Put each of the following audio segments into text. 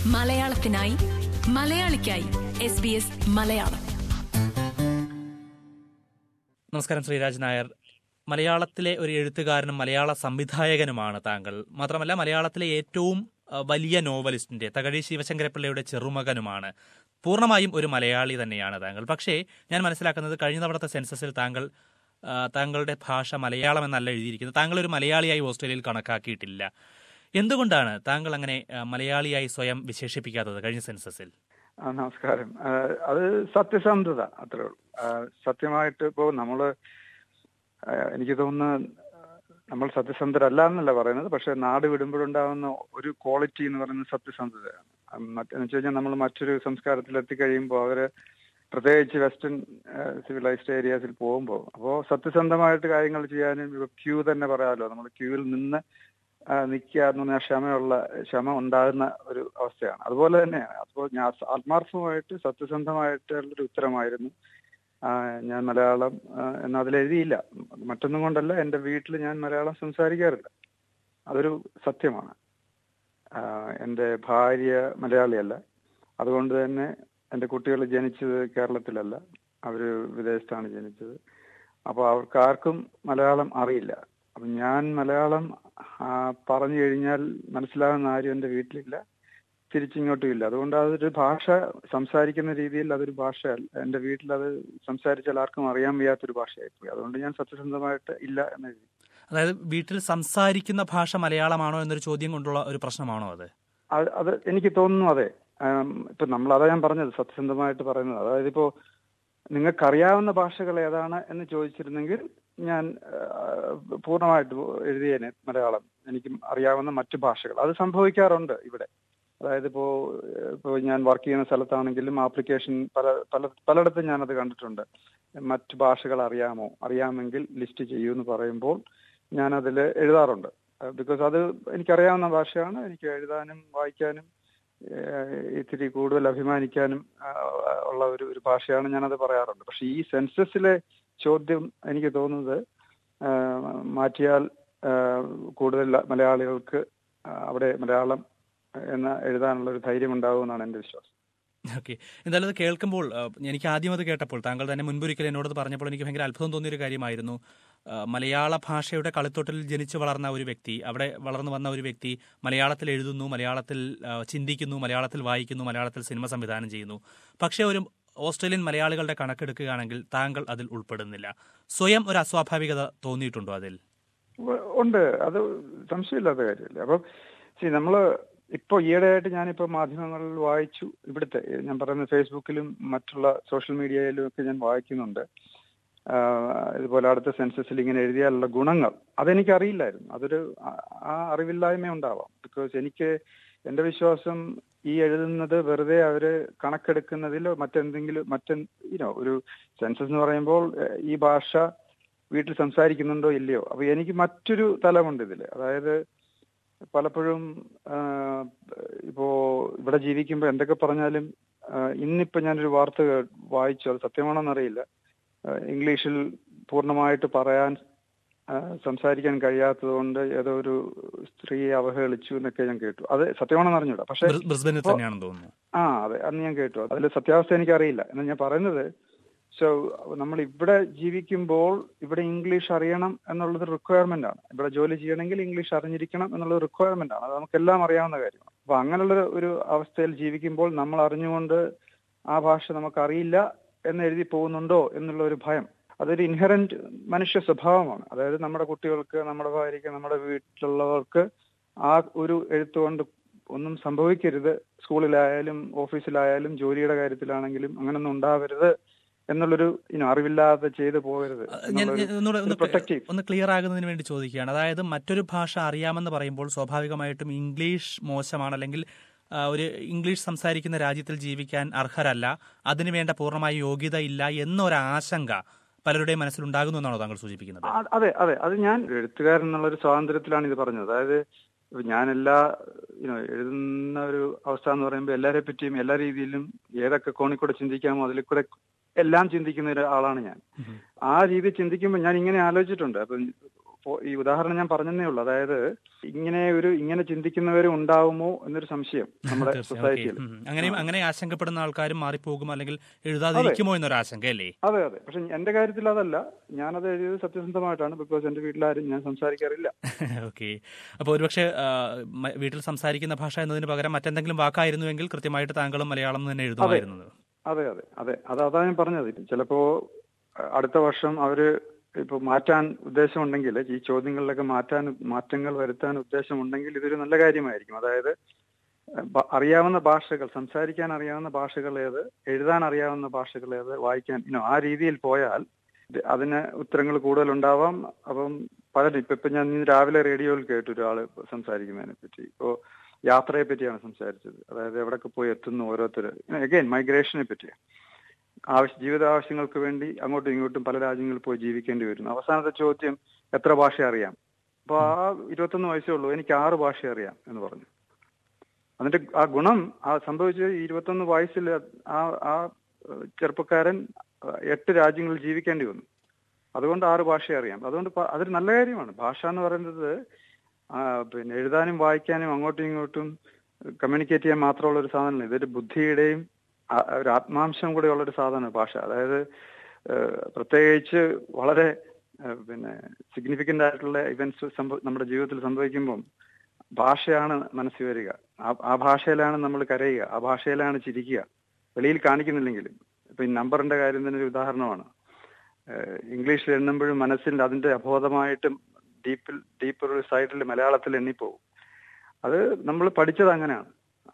മലയാളത്തിനായി മലയാളിക്കായി S B S Malayalam നമസ്കാരം ശ്രീരാജ് നായർ മലയാളത്തിലെ ഒരു എഴുത്തുകാരനും മലയാള സംവിധായകനുമാണ് താങ്കൾ മാത്രമല്ല മലയാളത്തിലെ ഏറ്റവും അഹ്, വലിയ നോവലിസ്റ്റിന്റെ തകഴി ശിവശങ്കരപ്പിള്ളയുടെ ചെറുമകനുമാണ് പൂർണ്ണമായും ഒരു മലയാളി തന്നെയാണ് താങ്കൾ പക്ഷേ ഞാൻ മനസ്സിലാക്കുന്നത് കഴിഞ്ഞ തവണത്തെ സെൻസസിൽ താങ്കൾ ആ, താങ്കളുടെ ഭാഷ മലയാളം എന്നല്ല എഴുതിയിരിക്കുന്നത് താങ്കൾ ഒരു മലയാളിയായി ഓസ്ട്രേലിയയിൽ കണക്കാക്കിയിട്ടില്ല എന്തുകൊണ്ടാണ് താങ്കൾ അങ്ങനെ ആ, മലയാളിയായി സ്വയം വിശേഷിപ്പിക്കാത്തത് കഴിഞ്ഞ സെൻസസിൽ ആ, നമസ്കാരം ആ, അത് സത്യസന്ധത അത്രേ ഉള്ളൂ ആ, സത്യമായിട്ട് ഇപ്പോൾ നമ്മള് ആ, എനിക്ക് തോന്നുന്നു ആ, നമ്മൾ സത്യസന്ധരല്ല എന്നല്ല പറയുന്നത് പക്ഷെ നാട് വിടുമ്പോഴുണ്ടാകുന്ന ഒരു ക്വാളിറ്റി എന്ന് പറയുന്നത് സത്യസന്ധതയാണ് ആ, മറ്റ് എന്ന് വെച്ച് കഴിഞ്ഞാൽ നമ്മൾ മറ്റൊരു സംസ്കാരത്തിൽ എത്തിക്കഴിയുമ്പോൾ അവര് പ്രത്യേകിച്ച് വെസ്റ്റേൺ സിവിലൈസ്ഡ് ഏരിയാസിൽ പോകുമ്പോൾ അപ്പോൾ സത്യസന്ധമായിട്ട് കാര്യങ്ങൾ ചെയ്യാനും ഇപ്പൊ ക്യൂ തന്നെ പറയാമല്ലോ നമ്മൾ ക്യൂവിൽ നിന്ന് നിൽക്കുക എന്ന് പറഞ്ഞാൽ ക്ഷമയുള്ള ക്ഷമ ഉണ്ടാകുന്ന ഒരു അവസ്ഥയാണ് അതുപോലെ തന്നെയാണ് അപ്പോൾ ഞാൻ ആത്മാർത്ഥമായിട്ട് സത്യസന്ധമായിട്ടുള്ളൊരു ഉത്തരമായിരുന്നു ആ, ഞാൻ മലയാളം ആ, എന്ന് അതിലെഴുതിയില്ല മറ്റൊന്നും കൊണ്ടല്ല എൻ്റെ വീട്ടിൽ ഞാൻ മലയാളം സംസാരിക്കാറില്ല അതൊരു സത്യമാണ് ആ, എൻ്റെ ഭാര്യ മലയാളിയല്ല അതുകൊണ്ട് തന്നെ എൻ്റെ കുട്ടികൾ ജനിച്ചത് കേരളത്തിലല്ല അവർ വിദേശത്താണ് ജനിച്ചത് അപ്പോൾ അവർക്ക് ആർക്കും മലയാളം അറിയില്ല അപ്പം ഞാൻ മലയാളം ആ, പറഞ്ഞു കഴിഞ്ഞാൽ മനസ്സിലാകുന്ന ആരും എൻ്റെ വീട്ടിലില്ല തിരിച്ചിങ്ങോട്ടും ഇല്ല അതുകൊണ്ട് അതൊരു ഭാഷ സംസാരിക്കുന്ന രീതിയിൽ അതൊരു ഭാഷയല്ല എൻ്റെ വീട്ടിൽ അത് സംസാരിച്ചാൽ ആർക്കും അറിയാൻ വയ്യാത്തൊരു ഭാഷയായിപ്പോയി അതുകൊണ്ട് ഞാൻ സത്യസന്ധമായിട്ട് ഇല്ല എന്ന് എഴുതി അതായത് വീട്ടിൽ സംസാരിക്കുന്ന ഭാഷ മലയാളമാണോ എന്നൊരു ചോദ്യം കൊണ്ടുള്ള ഒരു പ്രശ്നമാണോ അത് അത് അത് എനിക്ക് തോന്നുന്നു അതെ ആം, ഇപ്പൊ നമ്മൾ അതാ ഞാൻ പറഞ്ഞത് സത്യസന്ധമായിട്ട് പറയുന്നത് അതായത് ഇപ്പോ നിങ്ങൾക്കറിയാവുന്ന ഭാഷകൾ ഏതാണ് എന്ന് ചോദിച്ചിരുന്നെങ്കിൽ ഞാൻ ആ, പൂർണ്ണമായിട്ട് എഴുതിയേനെ മലയാളം എനിക്ക് അറിയാവുന്ന മറ്റു ഭാഷകൾ അത് സംഭവിക്കാറുണ്ട് ഇവിടെ അതായത് ഇപ്പോ ഇപ്പോ ഞാൻ വർക്ക് ചെയ്യുന്ന സ്ഥലത്താണെങ്കിലും ആപ്ലിക്കേഷൻ പല പല പലയിടത്തും ഞാനത് കണ്ടിട്ടുണ്ട് മറ്റു ഭാഷകൾ അറിയാമോ അറിയാമെങ്കിൽ ലിസ്റ്റ് ചെയ്യൂ എന്ന് പറയുമ്പോൾ ഞാൻ അതിൽ എഴുതാറുണ്ട് ബിക്കോസ് അത് എനിക്കറിയാവുന്ന ഭാഷയാണ് എനിക്ക് എഴുതാനും വായിക്കാനും ഏഹ്, ഇത്തിരി കൂടുതൽ അഭിമാനിക്കാനും ആ, ഉള്ള ഒരു ഒരു ഭാഷയാണ് ഞാനത് പറയാറുണ്ട് പക്ഷെ ഈ സെൻസസിലെ ചോദ്യം എനിക്ക് തോന്നുന്നത് ആ, മാറ്റിയാൽ ആ, കൂടുതൽ മലയാളികൾക്ക് ആ, അവിടെ മലയാളം എന്ന എഴുതാനുള്ള ഒരു ധൈര്യം ഉണ്ടാകുമെന്നാണ് എൻ്റെ വിശ്വാസം ഓക്കെ എന്തായാലും അത് കേൾക്കുമ്പോൾ ആ, എനിക്ക് ആദ്യം അത് കേട്ടപ്പോൾ താങ്കൾ തന്നെ മുൻപൊരിക്കൽ എന്നോട് പറഞ്ഞപ്പോൾ എനിക്ക് ഭയങ്കര അത്ഭുതം തോന്നിയൊരു കാര്യമായിരുന്നു ആ, മലയാള ഭാഷയുടെ കളിത്തൊട്ടിൽ ജനിച്ചു വളർന്ന ഒരു വ്യക്തി അവിടെ വളർന്നു വന്ന ഒരു വ്യക്തി മലയാളത്തിൽ എഴുതുന്നു മലയാളത്തിൽ ആ, ചിന്തിക്കുന്നു മലയാളത്തിൽ വായിക്കുന്നു മലയാളത്തിൽ സിനിമ സംവിധാനം ചെയ്യുന്നു പക്ഷേ ഒരു ഓസ്ട്രേലിയൻ മലയാളികളുടെ കണക്കെടുക്കുകയാണെങ്കിൽ താങ്കൾ അതിൽ ഉൾപ്പെടുന്നില്ല സ്വയം ഒരു അസ്വാഭാവികത തോന്നിയിട്ടുണ്ടോ അതിൽ ഉ- ഉണ്ട് അത് സംശയമില്ലാത്ത കാര്യമല്ലേ അപ്പം ശരി നമ്മള് ഇപ്പൊ ഈയിടെയായിട്ട് ഞാനിപ്പോ മാധ്യമങ്ങളിൽ വായിച്ചു ഇവിടുത്തെ ഞാൻ പറയുന്ന ഫേസ്ബുക്കിലും മറ്റുള്ള സോഷ്യൽ മീഡിയയിലും ഒക്കെ ഞാൻ വായിക്കുന്നുണ്ട് ആഹ് ഇതുപോലെ അടുത്ത സെൻസസിൽ ഇങ്ങനെ എഴുതിയാലുള്ള ഗുണങ്ങൾ അതെനിക്ക് അറിയില്ലായിരുന്നു അതൊരു ആ- ആ അറിവില്ലായ്മ ഉണ്ടാവാം ബിക്കോസ് എനിക്ക് എന്റെ വിശ്വാസം ഈ എഴുതുന്നത് വെറുതെ അവര് കണക്കെടുക്കുന്നതിലോ മറ്റെന്തെങ്കിലും മറ്റെ യുനോ ഒരു സെൻസസ് എന്ന് പറയുമ്പോൾ ഏഹ്, ഈ ഭാഷ വീട്ടിൽ സംസാരിക്കുന്നുണ്ടോ ഇല്ലയോ അപ്പൊ എനിക്ക് മറ്റൊരു തലമുണ്ട് ഇതില് അതായത് പലപ്പോഴും ആ, ഇപ്പോ ഇവിടെ ജീവിക്കുമ്പോൾ എന്തൊക്കെ പറഞ്ഞാലും ആ, ഇന്നിപ്പോ ഞാനൊരു വാർത്ത കേ- വായിച്ചു അത് സത്യമാണോന്നറിയില്ല ആ, ഇംഗ്ലീഷിൽ പൂർണ്ണമായിട്ട് പറയാൻ ആ, സംസാരിക്കാൻ കഴിയാത്തത് കൊണ്ട് ഏതോ ഒരു സ്ത്രീയെ അവഹേളിച്ചു എന്നൊക്കെ ഞാൻ കേട്ടു അത് സത്യമാണെന്ന് അറിഞ്ഞൂടാ പക്ഷെ ബ്രിസ്- ബ്രിസ്ബനിൽ തന്നെയാണെന്ന് തോന്നുന്നു ആ അതെ അന്ന് ഞാൻ കേട്ടു അതിൽ സത്യാവസ്ഥ എനിക്കറിയില്ല എന്നാൽ ഞാൻ പറയുന്നത് സോ നമ്മൾ ഇവിടെ ജീവിക്കുമ്പോൾ ഇവിടെ ഇംഗ്ലീഷ് അറിയണം എന്നുള്ളത് റിക്വയർമെന്റ് ആണ് ഇവിടെ ജോലി ചെയ്യണമെങ്കിൽ ഇംഗ്ലീഷ് അറിഞ്ഞിരിക്കണം എന്നുള്ളത് റിക്വയർമെന്റ് ആണ് അത് നമുക്കെല്ലാം അറിയാവുന്ന കാര്യമാണ് അപ്പൊ അങ്ങനെയുള്ള ഒരു അവസ്ഥയിൽ ജീവിക്കുമ്പോൾ നമ്മൾ അറിഞ്ഞുകൊണ്ട് ആ ഭാഷ നമുക്കറിയില്ല എന്ന് എഴുതി പോകുന്നുണ്ടോ എന്നുള്ള ഒരു ഭയം അതൊരു ഇൻഹറന്റ് മനുഷ്യ സ്വഭാവമാണ് അതായത് നമ്മുടെ കുട്ടികൾക്ക് നമ്മുടെ ഭാര്യയ്ക്ക് നമ്മുടെ വീട്ടിലുള്ളവർക്ക് ആ ഒരു എഴുത്തുകൊണ്ട് ഒന്നും സംഭവിക്കരുത് സ്കൂളിലായാലും ഓഫീസിലായാലും ജോലിയുടെ കാര്യത്തിലാണെങ്കിലും അങ്ങനൊന്നും ഉണ്ടാവരുത് എന്നുള്ളൊരു ഇനോ അറിവില്ലാതെ ചെയ്തു പോകരുത് ഞാൻ ഞാൻ ഒന്നുകൂടെ ഒന്ന് പ്രൊട്ടക്റ്റീവ് ഒന്ന് ക്ലിയർ ആകുന്നതിന് വേണ്ടി ചോദിക്കുകയാണ് അതായത് മറ്റൊരു ഭാഷ അറിയാമെന്ന് പറയുമ്പോൾ സ്വാഭാവികമായിട്ടും ഇംഗ്ലീഷ് മോശമാണ് അല്ലെങ്കിൽ ആ, ഒരു ഇംഗ്ലീഷ് സംസാരിക്കുന്ന രാജ്യത്തിൽ ജീവിക്കാൻ അർഹരല്ല അതിനുവേണ്ട പൂർണ്ണമായ യോഗ്യത ഇല്ല എന്നൊരു ആശങ്ക പലരുടെയും മനസ്സിലുണ്ടാകുന്നു എന്നാണോ താങ്കൾ സൂചിപ്പിക്കുന്നത് ആ, അതെ അതെ അത് ഞാൻ ഒരു എഴുത്തുകാരൻ എന്നുള്ള ഒരു സ്വാതന്ത്ര്യത്തിലാണ് ഇത് പറഞ്ഞത് അതായത് ഇപ്പൊ ഞാൻ എല്ലാ യുനോ എഴുതുന്ന ഒരു അവസ്ഥ എന്ന് പറയുമ്പോൾ എല്ലാരെ പറ്റിയും എല്ലാ രീതിയിലും ഏതൊക്കെ കോണിൽ കൂടെ ചിന്തിക്കാമോ അതിൽ കൂടെ എല്ലാം ചിന്തിക്കുന്ന ഒരാളാണ് ഞാൻ ആ രീതി ചിന്തിക്കുമ്പോൾ ഞാൻ ഇങ്ങനെ ആലോചിച്ചിട്ടുണ്ട് അപ്പം പോ- ഈ ഉദാഹരണം ഞാൻ പറഞ്ഞതേ ഉള്ളൂ അതായത് ഇങ്ങനെ ഒരു ഇങ്ങനെ ചിന്തിക്കുന്നവരും ഉണ്ടാവുമോ എന്നൊരു സംശയം നമ്മുടെ തീർച്ചയായും ഓക്കെ. സൊസൈറ്റിയിൽ ഉം. അങ്ങനെയും അങ്ങനെ ആശങ്കപ്പെടുന്ന ആൾക്കാരും മാറിപ്പോകും അല്ലെങ്കിൽ എഴുതാതിരിക്കുമോ എന്നൊരു ആശങ്ക അല്ലേ അതെ അതെ പക്ഷെ എന്റെ കാര്യത്തിൽ അതല്ല ഞാനത് എഴുതിയത് സത്യസന്ധമായിട്ടാണ് ബിക്കോസ് എന്റെ വീട്ടിലാരും ഞാൻ സംസാരിക്കാറില്ല ഓക്കെ അപ്പോൾ ഒരുപക്ഷെ ആ, മ- വീട്ടിൽ സംസാരിക്കുന്ന ഭാഷ എന്നതിന് പകരം മറ്റെന്തെങ്കിലും വാക്കായിരുന്നുവെങ്കിൽ കൃത്യമായിട്ട് താങ്കളും മലയാളം തന്നെ എഴുതുമായിരുന്നത് അതെ അതെ അതെ അത് അതാ ഞാൻ പറഞ്ഞത് ചിലപ്പോ അഹ് അടുത്ത വർഷം അവര് ഇപ്പൊ മാറ്റാൻ ഉദ്ദേശമുണ്ടെങ്കിൽ ഈ ചോദ്യങ്ങളിലൊക്കെ മാറ്റാൻ മാറ്റങ്ങൾ വരുത്താൻ ഉദ്ദേശമുണ്ടെങ്കിൽ ഇതൊരു നല്ല കാര്യമായിരിക്കും അതായത് അഹ് ബ- അറിയാവുന്ന ഭാഷകൾ സംസാരിക്കാൻ അറിയാവുന്ന ഭാഷകൾ ഏത് എഴുതാൻ അറിയാവുന്ന ഭാഷകൾ ഏത് വായിക്കാൻ ഇനോ ആ രീതിയിൽ പോയാൽ ഇത് അതിന് ഉത്തരങ്ങൾ കൂടുതൽ ഉണ്ടാവാം അപ്പം പലരും ഇപ്പൊ ഇപ്പൊ ഞാൻ ഇന്ന് രാവിലെ റേഡിയോയിൽ കേട്ടു ഒരാള് സംസാരിക്കുന്നതിനെ പറ്റി ഇപ്പോ യാത്രയെ പറ്റിയാണ് സംസാരിച്ചത് അതായത് എവിടൊക്കെ പോയി എത്തുന്നു ഓരോരുത്തർ അഗൈൻ മൈഗ്രേഷനെ പറ്റി ആവശ്യ ജീവിത ആവശ്യങ്ങൾക്ക് വേണ്ടി അങ്ങോട്ടും ഇങ്ങോട്ടും പല രാജ്യങ്ങളിൽ പോയി ജീവിക്കേണ്ടി വരുന്നു അവസാനത്തെ ചോദ്യം എത്ര ഭാഷ അറിയാം അപ്പൊ ആ ഇരുപത്തൊന്ന് വയസ്സേ ഉള്ളൂ എനിക്ക് ആറ് ഭാഷ അറിയാം എന്ന് പറഞ്ഞു അതിന്റെ ആ ഗുണം ആ സംഭവിച്ച ഈ ഇരുപത്തൊന്ന് വയസ്സിൽ ആ ആ ഏഹ്, ചെറുപ്പക്കാരൻ ഏഹ്, എട്ട് രാജ്യങ്ങളിൽ ജീവിക്കേണ്ടി വന്നു അതുകൊണ്ട് ആറ് ഭാഷ അറിയാം അതുകൊണ്ട് പ- അതൊരു നല്ല കാര്യമാണ് ഭാഷ എന്ന് പറയുന്നത് ആ, പിന്നെ എഴുതാനും വായിക്കാനും അങ്ങോട്ടും ഇങ്ങോട്ടും കമ്മ്യൂണിക്കേറ്റ് ചെയ്യാൻ മാത്രമുള്ള ഒരു സാധനമല്ല ഇതൊരു ബുദ്ധിയുടെയും ആ- ഒരു ആത്മാംശം കൂടെ ഉള്ള ഒരു സാധനമാണ് ഭാഷ അതായത് ഏഹ്, പ്രത്യേകിച്ച് വളരെ ഏഹ്, പിന്നെ സിഗ്നിഫിക്കന്റ് ആയിട്ടുള്ള ഇവന്റ്സ് നമ്മുടെ ജീവിതത്തിൽ സംഭവിക്കുമ്പം ഭാഷയാണ് മനസ്സിൽ വരിക ആ- ആ ഭാഷയിലാണ് നമ്മൾ കരയുക ആ ഭാഷയിലാണ് ചിരിക്കുക വെളിയിൽ കാണിക്കുന്നില്ലെങ്കിലും ഇപ്പൊ ഈ നമ്പറിന്റെ കാര്യം തന്നെ ഒരു ഉദാഹരണമാണ് ഏഹ് ഇംഗ്ലീഷിൽ എണ്ണുമ്പോഴും മനസ്സിൽ അതിന്റെ അബോധമായിട്ടും ഡീപ്പിൽ ഡീപ്പർ ഒരു സൈഡിൽ മലയാളത്തിൽ എണ്ണിപ്പോകും അത് നമ്മൾ പഠിച്ചത് അങ്ങനെയാണ്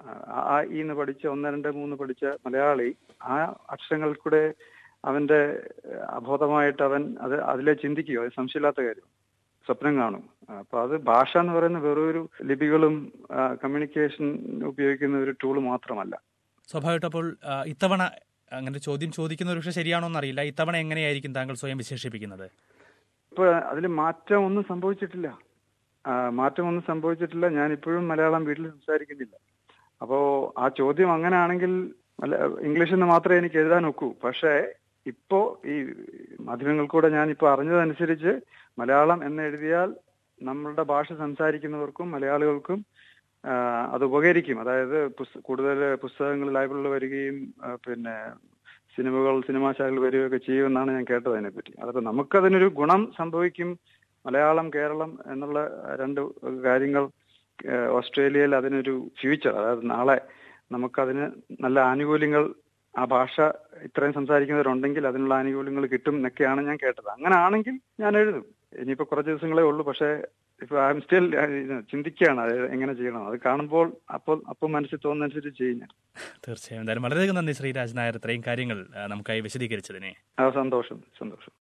ആ ആ ഈ എന്ന് പഠിച്ച ഒന്ന് രണ്ട് മൂന്ന് പഠിച്ച മലയാളി ആ അക്ഷരങ്ങൾ കൂടെ അവന്റെ ഏഹ്, അബോധമായിട്ട് അവൻ അത് അതിലെ ചിന്തിക്കുകയോ അത് സംശയമില്ലാത്ത കാര്യം സ്വപ്നം കാണും അപ്പൊ അത് ഭാഷ എന്ന് പറയുന്ന വെറും ഒരു ലിപികളും കമ്മ്യൂണിക്കേഷൻ ഉപയോഗിക്കുന്ന ഒരു ടൂള് മാത്രമല്ല സ്വാഭാവികമായിട്ടും അപ്പോൾ ആ, ഇത്തവണ അങ്ങനെ ഒരു ചോദ്യം ചോദിക്കുന്ന ഒരു പക്ഷേ ശരിയാണോ എന്നറിയില്ല ഇത്തവണ എങ്ങനെയായിരിക്കും താങ്കൾ സ്വയം വിശേഷിപ്പിക്കുന്നത് ഇപ്പൊ അതിൽ മാറ്റം ഒന്നും സംഭവിച്ചിട്ടില്ല ആ, മാറ്റം ഒന്നും സംഭവിച്ചിട്ടില്ല ഞാൻ ഇപ്പോഴും മലയാളം വീട്ടിൽ സംസാരിക്കുന്നില്ല അപ്പോ ആ ചോദ്യം അങ്ങനെയാണെങ്കിൽ മല- ഇംഗ്ലീഷിൽ നിന്ന് മാത്രമേ എനിക്ക് എഴുതാൻ ഒക്കൂ പക്ഷേ ഇപ്പോ ഈ മാധ്യമങ്ങൾ കൂടെ ഞാൻ ഇപ്പൊ അറിഞ്ഞതനുസരിച്ച് മലയാളം എന്ന് എഴുതിയാൽ നമ്മളുടെ ഭാഷ സംസാരിക്കുന്നവർക്കും മലയാളികൾക്കും ആ, അത് ഉപകരിക്കും അതായത് പുസ്ത- കൂടുതൽ പുസ്തകങ്ങൾ ലൈബ്രറിയിൽ വരികയും ആ, പിന്നെ സിനിമകൾ സിനിമാശാലകൾ വരികയൊക്കെ ചെയ്യുമെന്നാണ് ഞാൻ കേട്ടത് അതിനെപ്പറ്റി അതപ്പോ നമുക്കതിനൊരു ഗുണം സംഭവിക്കും മലയാളം കേരളം എന്നുള്ള രണ്ട് കാര്യങ്ങൾ ഏഹ്, ഓസ്ട്രേലിയയിൽ അതിനൊരു ഫ്യൂച്ചർ അതായത് നാളെ നമുക്കതിന് നല്ല ആനുകൂല്യങ്ങൾ ആ ഭാഷ ഇത്രയും സംസാരിക്കുന്നവരുണ്ടെങ്കിൽ അതിനുള്ള ആനുകൂല്യങ്ങൾ കിട്ടും എന്നൊക്കെയാണ് ഞാൻ കേട്ടത് അങ്ങനെ ആണെങ്കിൽ ഞാൻ എഴുതും ഇനിയിപ്പോ കുറച്ച് ദിവസങ്ങളേ ഉള്ളൂ പക്ഷേ ഇപ്പൊ ഐ എം സ്റ്റിൽ ചിന്തിക്കുകയാണ് അത് എങ്ങനെ ചെയ്യണം അത് കാണുമ്പോൾ അപ്പോൾ അപ്പോൾ മനസ്സിൽ തോന്നുന്നതനുസരിച്ച് ചെയ്യും ഞാൻ തീർച്ചയായും എന്തായാലും വളരെയധികം നന്ദി ശ്രീരാജ് നായർ ഇത്രയും കാര്യങ്ങൾ ആ, നമുക്കായി വിശദീകരിച്ചതിനെ ആ സന്തോഷം സന്തോഷം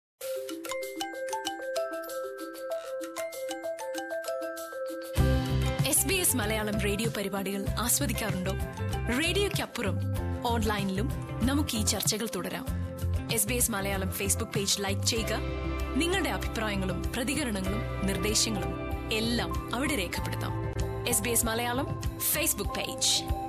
S B S Malayalam radio പരിപാടികൾ ആസ്വദിക്കാറുണ്ടോ റേഡിയോയ്ക്കപ്പുറം ഓൺലൈനിലും നമുക്ക് ഈ ചർച്ചകൾ തുടരാം S B S Malayalam Facebook page like ചെയ്യുക നിങ്ങളുടെ അഭിപ്രായങ്ങളും പ്രതികരണങ്ങളും നിർദ്ദേശങ്ങളും എല്ലാം അവിടെ രേഖപ്പെടുത്താം S B S Malayalam Facebook page